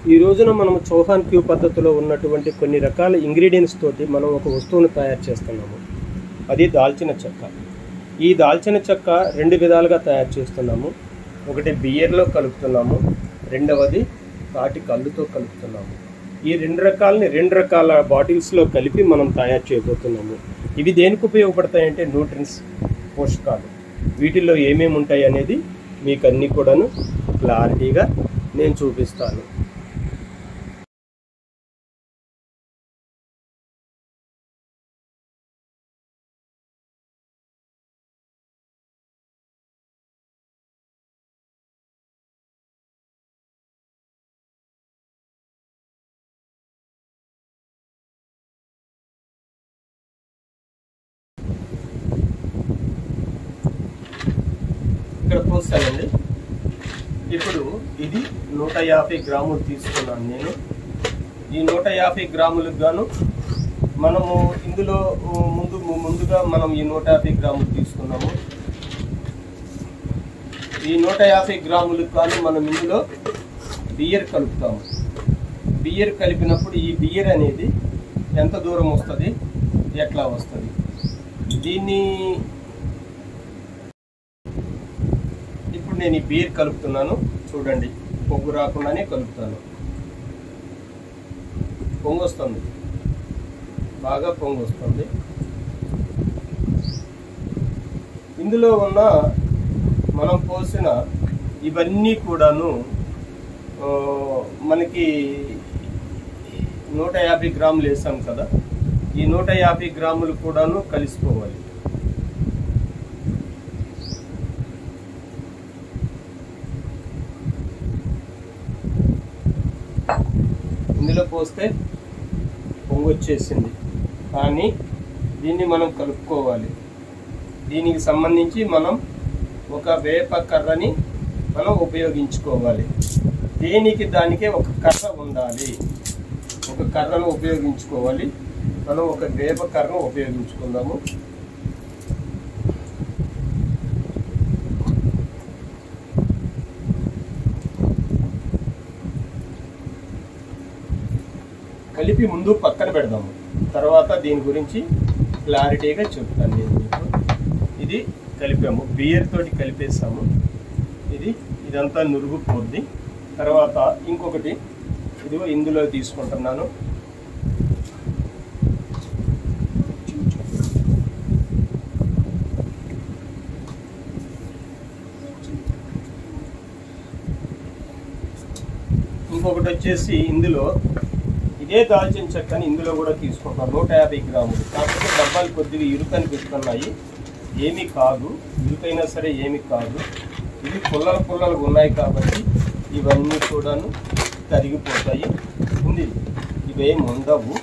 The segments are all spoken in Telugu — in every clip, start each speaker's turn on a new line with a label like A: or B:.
A: ఈ రోజున మనం చౌహాన్ క్యూ పద్ధతిలో ఉన్నటువంటి కొన్ని రకాల ఇంగ్రీడియంట్స్ తోటి మనం ఒక వస్తువును తయారు చేస్తున్నాము అది దాల్చిన చెక్క ఈ దాల్చిన చెక్క రెండు విధాలుగా తయారు చేస్తున్నాము ఒకటి బియ్యర్లో కలుపుతున్నాము రెండవది తాటి కళ్ళుతో కలుపుతున్నాము ఈ రెండు రకాలని రెండు రకాల బాటిల్స్లో కలిపి మనం తయారు చేయబోతున్నాము ఇవి దేనికి ఉపయోగపడతాయంటే న్యూట్రిన్స్ పోషకాలు వీటిల్లో ఏమేమి ఉంటాయి అనేది మీకు అన్నీ కూడాను క్లారిటీగా నేను చూపిస్తాను ఇక్కడ పోస్తానండి ఇప్పుడు ఇది నూట యాభై గ్రాములు తీసుకున్నాను నేను ఈ నూట యాభై గ్రాములకు గాను మనము ఇందులో ఉ, ముందు ముందుగా మనం ఈ నూట యాభై గ్రాములు తీసుకున్నాము ఈ నూట యాభై గ్రాములకు గాను మనం ఇందులో బియ్యర్ కలుపుతాము బియ్యర్ కలిపినప్పుడు ఈ బియ్యర్ అనేది ఎంత దూరం వస్తుంది ఎట్లా వస్తుంది దీన్ని ఇప్పుడు నేను ఈ బీర్ కలుపుతున్నాను చూడండి పొగ్గు రాకుండానే కలుపుతాను పొంగు వస్తుంది బాగా పొంగు వస్తుంది ఇందులో ఉన్న మనం పోసిన ఇవన్నీ కూడాను ఆ, మనకి నూట యాభై గ్రాములు వేసాం కదా ఈ నూట యాభై గ్రాములు కూడాను కలిసిపోవాలి ఇందులో పోస్తే పొంగు వచ్చేసింది కానీ దీన్ని మనం కలుపుకోవాలి దీనికి సంబంధించి మనం ఒక వేప కర్రని మనం ఉపయోగించుకోవాలి దేనికి దానికే ఒక కర్ర ఉండాలి ఒక కర్రను ఉపయోగించుకోవాలి మనం ఒక వేప కర్రను ఉపయోగించుకుందాము కలిపి ముందు పక్కన పెడదాము తర్వాత దీని గురించి క్లారిటీగా చెప్తాను నేను మీకు ఇది కలిపాము బియ్యర్ తోటి కలిపేసాము ఇది ఇదంతా నురుగు పోద్ది తర్వాత ఇంకొకటి ఇదిగో ఇందులో తీసుకుంటున్నాను ఇంకొకటి వచ్చేసి ఇందులో ఇదే దాల్చిన చెక్కని ఇందులో కూడా తీసుకుంటాం నూట యాభై గ్రాములు కాకపోతే డబ్బాలు కొద్దిగా ఇరుకు అనిపిస్తున్నాయి ఏమీ కాదు ఇరుకైనా సరే ఏమీ కాదు ఇవి పుల్లలు పుల్లలు ఉన్నాయి కాబట్టి ఇవన్నీ కూడాను తరిగిపోతాయి ఉంది ఇవేం ఉండవు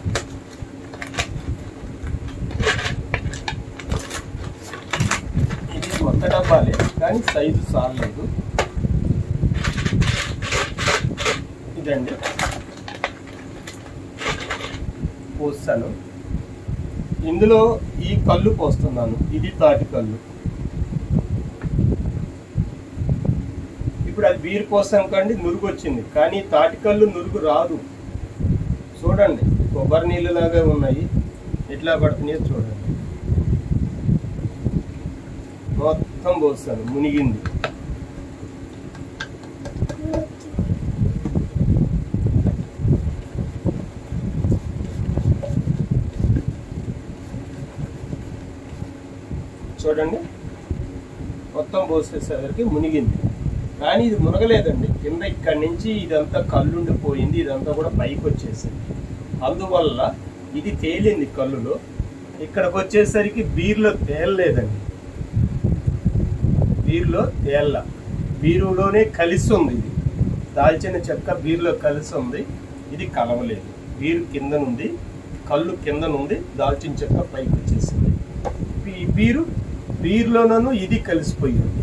A: ఇది కొత్త డబ్బాలే కానీ సైజు చాలలేదు ఇదండి పోస్తాను ఇందులో ఈ కళ్ళు పోస్తున్నాను ఇది తాటి కళ్ళు ఇప్పుడు అది బీర్ పోస్తాం కండి నురుగు వచ్చింది కానీ తాటి కళ్ళు నురుగు రాదు చూడండి కొబ్బరి నీళ్ళు లాగా ఉన్నాయి ఎట్లా పడుతున్నాయో చూడండి మొత్తం పోస్తాను మునిగింది చూడండి మొత్తం పోసేసరికి మునిగింది కానీ ఇది మునగలేదండి కింద ఇక్కడి నుంచి ఇదంతా కళ్ళుండిపోయింది ఇదంతా కూడా పైకి వచ్చేసింది అందువల్ల ఇది తేలింది కళ్ళులో ఇక్కడికి వచ్చేసరికి బీర్లో తేలలేదండి బీర్లో తేళ్ళ బీరులోనే కలిసి ఉంది ఇది దాల్చిన చెక్క బీరులో కలిసి ఉంది ఇది కలవలేదు బీరు కిందనుంది కళ్ళు కిందనుంది దాల్చిన చెక్క పైకి వచ్చేసింది ఈ బీరు బీరులోనూ ఇది కలిసిపోయింది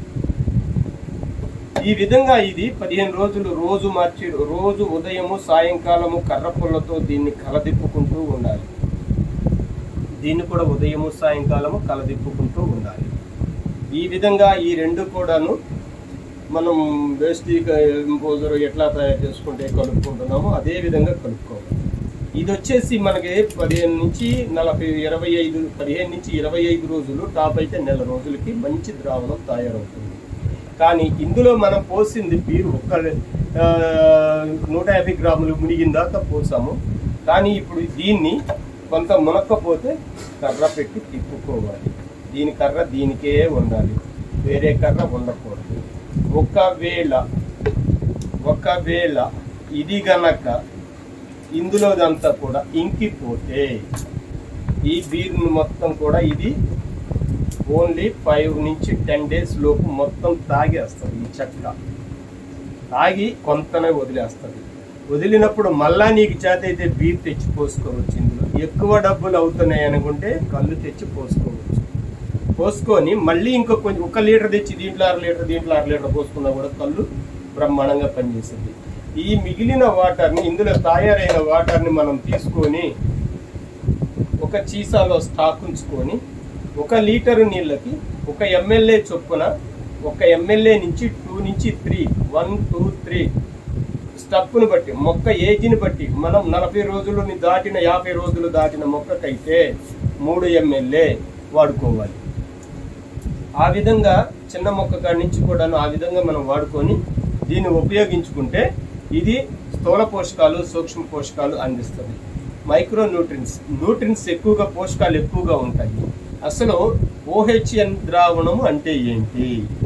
A: ఈ విధంగా ఇది పదిహేను రోజులు రోజు మార్చి రోజు ఉదయము సాయంకాలము కర్ర పుల్లతో దీన్ని కలదిప్పుకుంటూ ఉండాలి దీన్ని కూడా ఉదయము సాయంకాలము కలదిప్పుకుంటూ ఉండాలి ఈ విధంగా ఈ రెండు కూడాను మనం బేస్టిక్ ఇంపోజర్ ఎట్లా తయారు చేసుకుంటే కలుపుకుంటున్నామో అదే విధంగా కలుపుకోవాలి ఇది వచ్చేసి మనకి పదిహేను నుంచి నలభై ఇరవై ఐదు పదిహేను నుంచి ఇరవై ఐదు రోజులు టాప్ అయితే నెల రోజులకి మంచి ద్రావణం తయారవుతుంది కానీ ఇందులో మనం పోసింది బీరు ఒక్క ఆ, నూట యాభై గ్రాములు మునిగిన దాకా పోసాము కానీ ఇప్పుడు దీన్ని కొంత మునక్కపోతే కర్ర పెట్టి తిప్పుకోవాలి దీని కర్ర దీనికే ఉండాలి వేరే కర్ర ఉండకూడదు ఒకవేళ ఒకవేళ ఇది గనక ఇందులోదంతా కూడా ఇంకిపోతే ఈ బీర్ను మొత్తం కూడా ఇది ఓన్లీ ఫైవ్ నుంచి టెన్ డేస్ లోపు మొత్తం తాగేస్తుంది ఈ చెక్క తాగి కొంతనే వదిలేస్తుంది వదిలినప్పుడు మళ్ళా నీకు చేత అయితే బీర్ తెచ్చి పోసుకోవచ్చు ఇందులో ఎక్కువ డబ్బులు అవుతున్నాయి అనుకుంటే కళ్ళు తెచ్చి పోసుకోవచ్చు పోసుకొని మళ్ళీ ఇంకో కొంచెం ఒక లీటర్ తెచ్చి దీంట్లో అర లీటర్ దీంట్లో అర లీటర్ పోసుకున్నా కూడా కళ్ళు బ్రహ్మాండంగా పనిచేస్తుంది ఈ మిగిలిన వాటర్ని ఇందులో తయారైన వాటర్ని మనం తీసుకొని ఒక చీసాలో స్టాక్ ఉంచుకొని ఒక లీటరు నీళ్ళకి ఒక ఎమ్మెల్యే చొప్పున ఒక ఎమ్మెల్యే నుంచి టూ నుంచి త్రీ వన్ టూ త్రీ స్టప్పును బట్టి మొక్క ఏజ్ని బట్టి మనం నలభై రోజులని దాటిన యాభై రోజులు దాటిన మొక్కకైతే మూడు ఎమ్మెల్యే వాడుకోవాలి ఆ విధంగా చిన్న మొక్క కాడి నుంచి కూడాను ఆ విధంగా మనం వాడుకొని దీన్ని ఉపయోగించుకుంటే ఇది స్థూల పోషకాలు సూక్ష్మ పోషకాలు అందిస్తుంది మైక్రో న్యూట్రిన్స్ న్యూట్రిన్స్ ఎక్కువగా పోషకాలు ఎక్కువగా ఉంటాయి అసలు ఓహెచ్ఎన్ ద్రావణం అంటే ఏంటి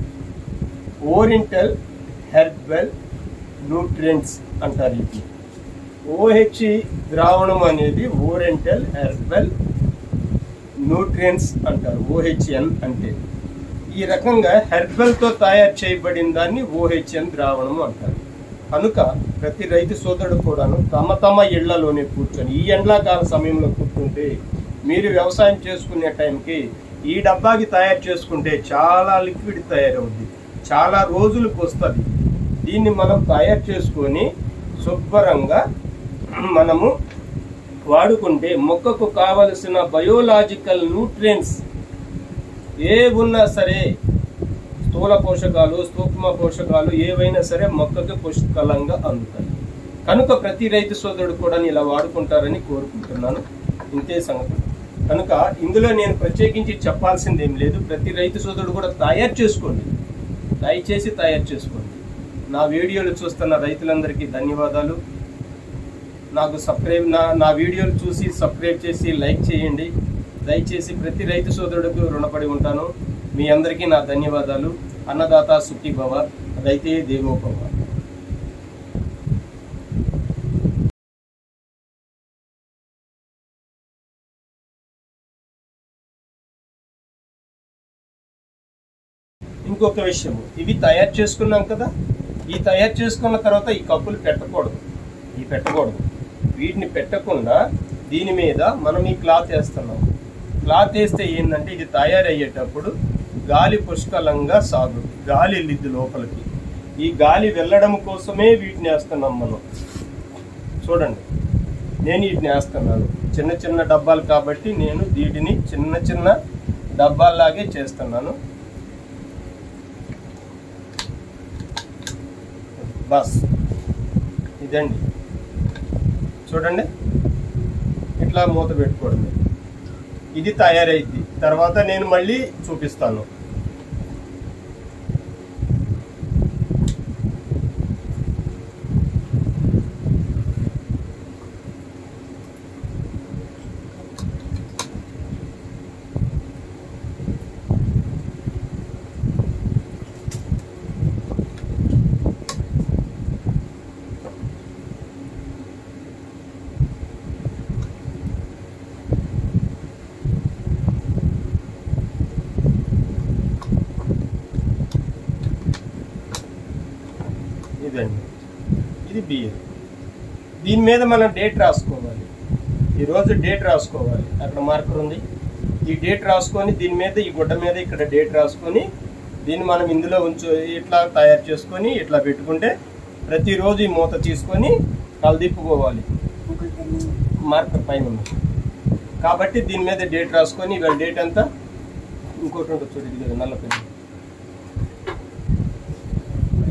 A: ఓరియంటల్ హెర్బల్ న్యూట్రియంట్స్ అంటారు ఇది ఓహెచ్ ద్రావణం అనేది ఓరియంటల్ హెర్బల్ న్యూట్రియంట్స్ అంటారు ఓహెచ్ఎన్ అంటే ఈ రకంగా హెర్బల్తో తయారు చేయబడిన దాన్ని ఓహెచ్ఎన్ ద్రావణము అంటారు కనుక ప్రతి రైతు సోదరుడు కూడాను తమ తమ ఇళ్లలోనే కూర్చొని ఈ ఎండాకాల సమయంలో కూర్చుంటే మీరు వ్యవసాయం చేసుకునే టైంకి ఈ డబ్బాకి తయారు చేసుకుంటే చాలా లిక్విడ్ తయారవుద్ది చాలా రోజులకు వస్తుంది దీన్ని మనం తయారు చేసుకొని శుభ్రంగా మనము వాడుకుంటే మొక్కకు కావలసిన బయోలాజికల్ న్యూట్రియంట్స్ ఏ ఉన్నా సరే స్థూల పోషకాలు సూక్ష్మ పోషకాలు ఏవైనా సరే మొక్కకు పుష్కలంగా అందుతాయి కనుక ప్రతి రైతు సోదరుడు కూడా ఇలా వాడుకుంటారని కోరుకుంటున్నాను ఇంతే సంగతి కనుక ఇందులో నేను ప్రత్యేకించి చెప్పాల్సింది ఏం లేదు ప్రతి రైతు సోదరుడు కూడా తయారు చేసుకోండి దయచేసి తయారు చేసుకోండి నా వీడియోలు చూస్తున్న రైతులందరికీ ధన్యవాదాలు నాకు సబ్స్క్రైబ్ నా నా వీడియోలు చూసి సబ్స్క్రైబ్ చేసి లైక్ చేయండి దయచేసి ప్రతి రైతు సోదరుడికి రుణపడి ఉంటాను మీ అందరికీ నా ధన్యవాదాలు అన్నదాత సుఖీ భవ రైతే దేవోభవ ఇంకొక విషయం ఇవి తయారు చేసుకున్నాం కదా ఈ తయారు చేసుకున్న తర్వాత ఈ కప్పులు పెట్టకూడదు ఈ పెట్టకూడదు వీటిని పెట్టకుండా దీని మీద మనం ఈ క్లాత్ వేస్తున్నాం క్లాత్ వేస్తే ఏంటంటే ఇది తయారయ్యేటప్పుడు గాలి పుష్కలంగా సాగు గాలి వెళ్ళిద్ది లోపలికి ఈ గాలి వెళ్ళడం కోసమే వీటిని వేస్తున్నాం మనం చూడండి నేను వీటిని వేస్తున్నాను చిన్న చిన్న డబ్బాలు కాబట్టి నేను వీటిని చిన్న చిన్న డబ్బాల్లాగే చేస్తున్నాను బస్ ఇదండి చూడండి ఇట్లా మూత పెట్టుకోవడమే ఇది తయారైద్ది తర్వాత నేను మళ్ళీ చూపిస్తాను ఇదండి ఇది బియ్యం దీని మీద మనం డేట్ రాసుకోవాలి ఈరోజు డేట్ రాసుకోవాలి అక్కడ మార్కర్ ఉంది ఈ డేట్ రాసుకొని దీని మీద ఈ గుడ్డ మీద ఇక్కడ డేట్ రాసుకొని దీన్ని మనం ఇందులో ఉంచు ఇట్లా తయారు చేసుకొని ఇట్లా పెట్టుకుంటే ప్రతిరోజు ఈ మూత తీసుకొని కలదిప్పుకోవాలి మార్కర్ పైన ఉంది కాబట్టి దీని మీద డేట్ రాసుకొని ఇవాళ డేట్ అంతా ఇంకోటి ఉంటుంది చూడు ఇది కదా నల్ల పెన్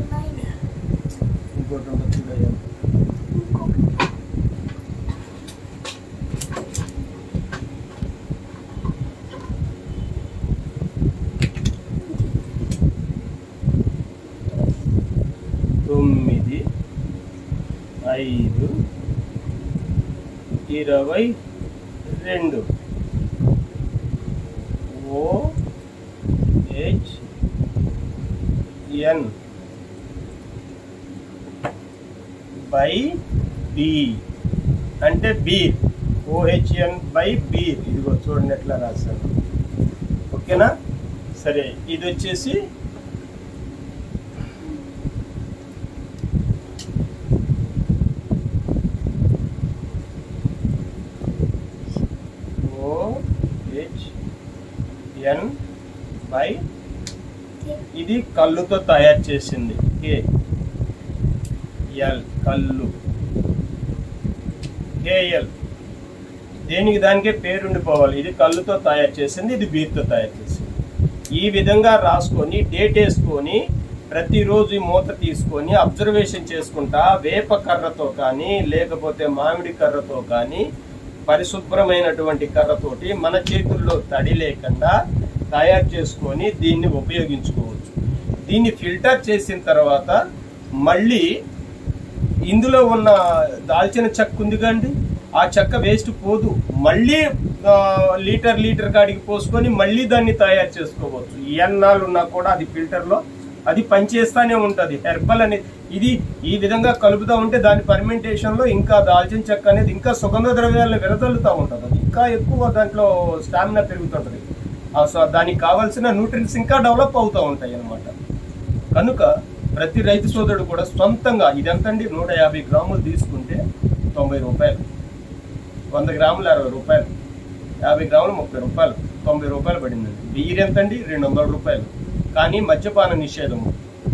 A: ఐదు ఇరవై రెండు O H N by B అంటే బీర్ ఓహెచ్ఎన్ బై బీర్ ఇదిగో చూడండి ఎట్లా రాశాను ఓకేనా సరే ఇది వచ్చేసి ఓహెచ్ఎన్ బై ఇది కళ్ళుతో తయారు చేసింది కే ఎల్ కళ్ళు కేఎల్ దేనికి దానికే పేరు ఉండిపోవాలి ఇది కళ్ళుతో తయారు చేసింది ఇది బీర్తో తయారు చేసింది ఈ విధంగా రాసుకొని డేట్ వేసుకొని ప్రతిరోజు ఈ మూత తీసుకొని అబ్జర్వేషన్ చేసుకుంటా వేప కర్రతో కానీ లేకపోతే మామిడి కర్రతో కానీ పరిశుభ్రమైనటువంటి కర్రతోటి మన చేతుల్లో తడి లేకుండా తయారు చేసుకొని దీన్ని ఉపయోగించుకోవచ్చు దీన్ని ఫిల్టర్ చేసిన తర్వాత మళ్ళీ ఇందులో ఉన్న దాల్చిన చెక్క ఉంది కండి ఆ చెక్క వేస్ట్ పోదు మళ్ళీ ఆ, లీటర్ లీటర్ కాడికి పోసుకొని మళ్ళీ దాన్ని తయారు చేసుకోవచ్చు ఎన్నాళ్ళు ఉన్నా కూడా అది ఫిల్టర్లో అది పనిచేస్తానే ఉంటుంది హెర్బల్ అనేది ఇది ఈ విధంగా కలుపుతూ ఉంటే దాని ఫర్మెంటేషన్లో ఇంకా దాల్చిన చెక్క అనేది ఇంకా సుగంధ ద్రవ్యాలను వెదజల్లుతూ ఉంటుంది అది ఇంకా ఎక్కువ దాంట్లో స్టామినా పెరుగుతుంటుంది ఆ సో- దానికి కావాల్సిన న్యూట్రియన్స్ ఇంకా డెవలప్ అవుతూ ఉంటాయి అన్నమాట కనుక ప్రతి రైతు సోదరుడు కూడా సొంతంగా ఇదెంతండి నూట యాభై గ్రాములు తీసుకుంటే తొంభై రూపాయలు వంద గ్రాములు అరవై రూపాయలు యాభై గ్రాములు ముప్పై రూపాయలు తొంభై రూపాయలు పడిందండి బియ్యం ఎంతండి రెండు వందల రూపాయలు కానీ మద్యపాన నిషేధము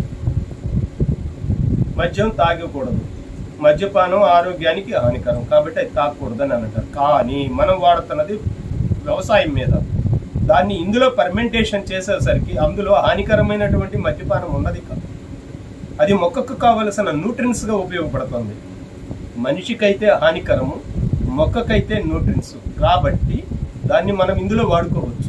A: మద్యం తాగకూడదు మద్యపానం ఆరోగ్యానికి హానికరం కాబట్టి అది తాగకూడదని అని అంటారు కానీ మనం వాడుతున్నది వ్యవసాయం మీద దాన్ని ఇందులో పర్మెంటేషన్ చేసేసరికి అందులో హానికరమైనటువంటి మద్యపానం ఉన్నది కాదు అది మొక్కకు కావలసిన న్యూట్రిన్స్ గా ఉపయోగపడుతుంది మనిషికైతే హానికరము మొక్కకైతే న్యూట్రిన్స్ కాబట్టి దాన్ని మనం ఇందులో వాడుకోవచ్చు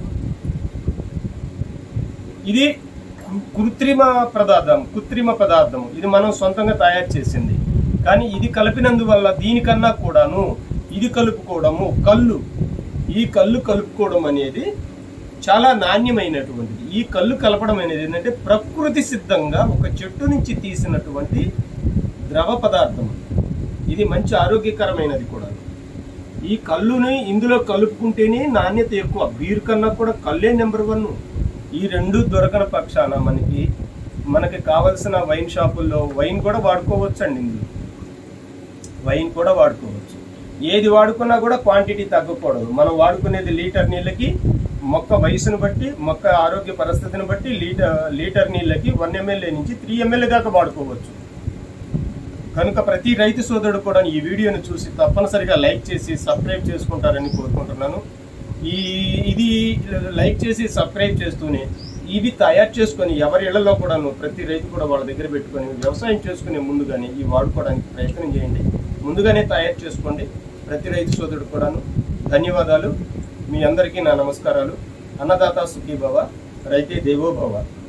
A: ఇది కృ- కృత్రిమ పదార్థం కృత్రిమ పదార్థం ఇది మనం సొంతంగా తయారు చేసింది కానీ ఇది కలిపినందువల్ల దీనికన్నా కూడాను ఇది కలుపుకోవడము కళ్ళు ఈ కళ్ళు కలుపుకోవడం అనేది చాలా నాణ్యమైనటువంటిది ఈ కళ్ళు కలపడం అనేది ఏంటంటే ప్రకృతి సిద్ధంగా ఒక చెట్టు నుంచి తీసినటువంటి ద్రవ పదార్థం ఇది మంచి ఆరోగ్యకరమైనది కూడా ఈ కళ్ళుని ఇందులో కలుపుకుంటేనే నాణ్యత ఎక్కువ బీర్ కన్నా కూడా కళ్ళే నెంబర్ వన్ ఈ రెండు దొరకని పక్షాన మనకి మనకి కావలసిన వైన్ షాపుల్లో వైన్ కూడా వాడుకోవచ్చండి ఇందులో వైన్ కూడా వాడుకోవచ్చు ఏది వాడుకున్నా కూడా క్వాంటిటీ తగ్గకూడదు మనం వాడుకునేది లీటర్ నీళ్ళకి మొక్క వయసును బట్టి మొక్క ఆరోగ్య పరిస్థితిని బట్టి లీటర్ లీటర్ నీళ్ళకి వన్ ఎమ్మెల్యే నుంచి త్రీ ఎమ్మెల్యే దాకా వాడుకోవచ్చు కనుక ప్రతి రైతు సోదరుడు కూడా ఈ వీడియోని చూసి తప్పనిసరిగా లైక్ చేసి సబ్స్క్రైబ్ చేసుకుంటారని కోరుకుంటున్నాను ఈ ఇది లైక్ చేసి సబ్స్క్రైబ్ చేస్తూనే ఇవి తయారు చేసుకొని ఎవరి ఇళ్లలో కూడాను ప్రతి రైతు కూడా వాళ్ళ దగ్గర పెట్టుకొని వ్యవసాయం చేసుకునే ముందుగానే ఇవి వాడుకోవడానికి ప్రయత్నం చేయండి ముందుగానే తయారు చేసుకోండి ప్రతి రైతు సోదరుడు కూడాను ధన్యవాదాలు మీ అందరికీ నా నమస్కారాలు అన్నదాత సుఖీభవ రైతే దేవోభవ